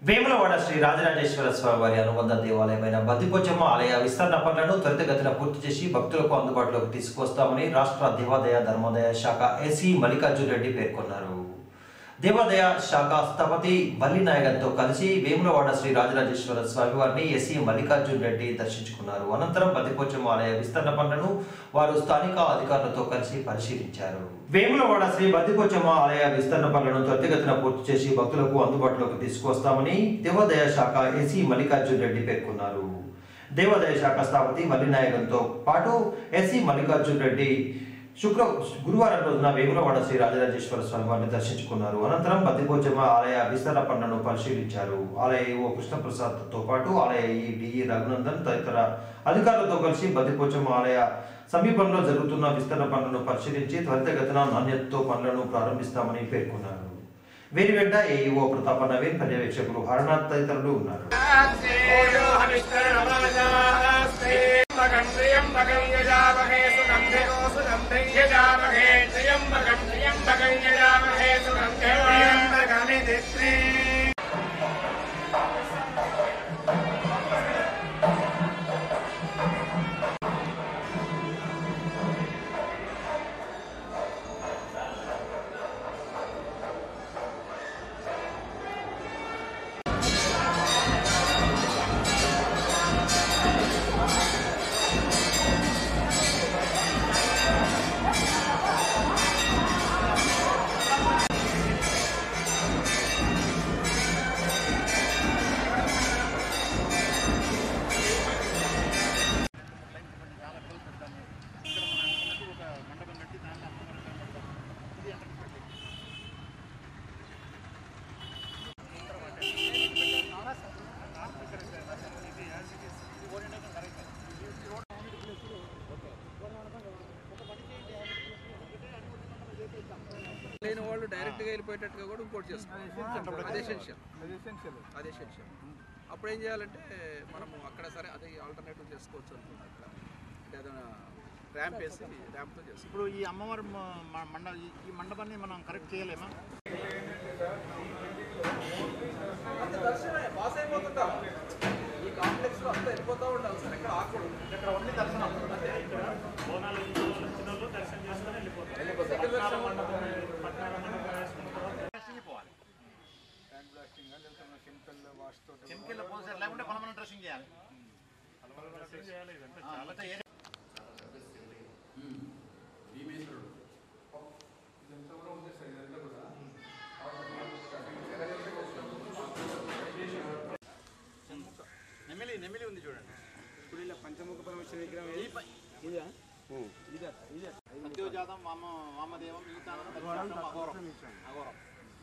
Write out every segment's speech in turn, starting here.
వేములవాడ శ్రీ రాజరాజేశ్వర స్వామి వారి అనుబంధ దేవాలయమైన బద్దిపోచమ్మ ఆలయ విస్తరణ పనులను త్వరితగతిన పూర్తి చేసి భక్తులకు అందుబాటులోకి తీసుకొస్తామని రాష్ట్ర దేవాదాయ ధర్మాదాయ శాఖ ఎసి మల్లికార్జున్ రెడ్డి పేర్కొన్నారు దేవాదాయ శాఖ స్థపతి బల్లి నాయగన్తో కలిసి వేములవాడ శ్రీ రాజరాజేశ్వర స్వామి వారిని ఎస్సీ మల్లికార్జున్ రెడ్డి దర్శించుకున్నారు అనంతరం బద్దిపోచమ్మ ఆలయ విస్తరణ పనులను వారు స్థానిక అధికారులతో కలిసి పరిశీలించారు వేములవాడ శ్రీ బద్దిపోచమ్మ ఆలయ విస్తరణ పనులను త్వరితగతిన పూర్తి చేసి భక్తులకు అందుబాటులోకి తీసుకువస్తామని దేవాదాయ శాఖ ఎస్సీ మల్లికార్జున్ రెడ్డి పేర్కొన్నారు దేవాదాయ శాఖ స్థాపతి మల్లినాయకంతో పాటు ఎస్సీ మల్లికార్జున్ రెడ్డి శుక్ర గురువారం రోజున వేములవాడ శ్రీ రాజరాజేశ్వర స్వామి వారిని దర్శించుకున్నారు అనంతరం బద్దిపోచమ్మ ఆలయ విస్తరణ పనులను పరిశీలించారు ఆలయ ఈవో కృష్ణప్రసాద్ తో పాటు ఆలయ ఈ డిఈ రఘునందన్ తదితర అధికారులతో కలిసి బద్దిపోచమ్మ ఆలయ సమీపంలో జరుగుతున్న విస్తరణ పనులను పరిశీలించి త్వరితగతిన నాణ్యతతో పనులను ప్రారంభిస్తామని పేర్కొన్నారు వీరి వెంట ఏఈఓ ప్రతాప నవీన్ పర్యవేక్షకులు హరనాథ్ తదితరులు ఉన్నారు లేని వాళ్ళు డైరెక్ట్గా వెళ్ళిపోయేటట్టుగా కూడా ఇంకోటి చేసుకోవాలి అదే ఎసెన్షియల్ అదే ఎసెన్షియల్ అప్పుడు ఏం చేయాలంటే మనము అక్కడ సరే అదే ఆల్టర్నేటివ్ చేసుకోవచ్చు అనుకున్నాం అక్కడ అంటే ఏదైనా ర్యాంప్ వేసి ర్యాంప్తో చేసుకోవాలి ఇప్పుడు ఈ అమ్మవారి మ- మ- మండ ఈ- ఈ మండపాన్ని మనం కరెక్ట్ చేయలేమా అంత దర్శనమే పాస్ అయిపోతుంటాం ఈ కాంప్లెక్స్ లో అంతా వెళ్ళిపోతూ ఉండాలి సార్ ఎక్కడ ఆగకూడదు ఇక్కడ ఓన్లీ దర్శనం సెకండ్ దర్శనం కెమికల్ పోసారు లేకుంటే మనం డ్రెస్సింగ్ చేయాలి ఆ, మొత్తం ఏరియా- నెమిలి నెమిలి ఉంది చూడండి ఇప్పుడు ఇలా పంచముఖ పరమేశ్వర విగ్రహం ఈ ప- సత్యోజాతం వామ వామదేవం ఈ తాళం దక్షిణార్థం అఘోరం అఘోరం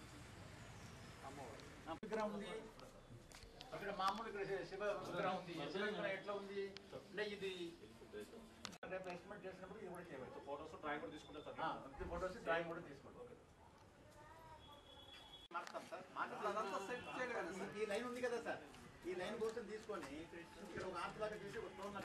ఆ, విగ్రహం ఉంది ఇక్కడ మామూలు ఇక్కడ శి- శివ విగ్రహం ఉంది శివ విగ్రహం ఎట్లా ఉంది అంటే ఇది రేపు ఎస్టిమేట్ చేసినప్పుడు ఇది కూడా చేయవచ్చు ఫోటోస్ డ్రాయింగ్ కూడా తీసుకుంటాం ఫోటోస్ డ్రాయింగ్ కూడా తీసుకుంటాం మార్చుతాం సార్ మార్చుతాం అదంతా సెట్ చేయాలి కదా ఈ- ఈ లైన్ ఉంది కదా సార్ ఈ లైన్ కోసం తీసుకొని ఇక్కడ ఒక ఆర్ట్ లాగా చేసి ఒక స్టోన్